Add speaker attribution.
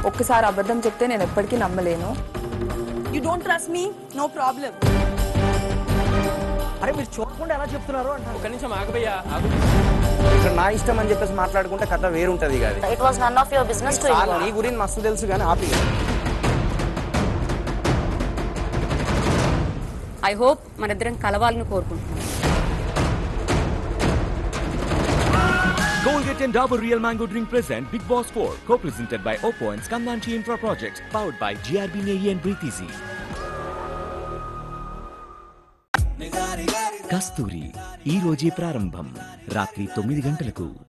Speaker 1: ఒక్కసారి అబద్ధం చెప్తే నేను ఎప్పటికీ నమ్మలేను
Speaker 2: You don't trust me? No problem.
Speaker 3: అరే మీరు చూడకుండా ఎలా చెప్తున్నారు అంటారు
Speaker 4: ఒక నిమిషం ఆగబయ్యా ఆగు
Speaker 5: ఇక్కడ నా ఇష్టం అని చెప్పేసి మాట్లాడుకుంటే కథ వేరుంటది ఇక అది
Speaker 6: It was none of your business to
Speaker 5: చాలు,
Speaker 6: involve.
Speaker 5: నీ గురించి మస్తు తెలుసు కానీ ఆపి
Speaker 7: ఐ హోప్ మనిద్దరం కలవాలని కోరుకుంటున్నాను
Speaker 8: Colgate and Dabur Real Mango Drink present Big Boss 4, co-presented by Oppo and Skandanchi Infra Projects, powered by GRB Navy and Breathe Easy. కస్తూరి ఈ రోజే ప్రారంభం రాత్రి తొమ్మిది గంటలకు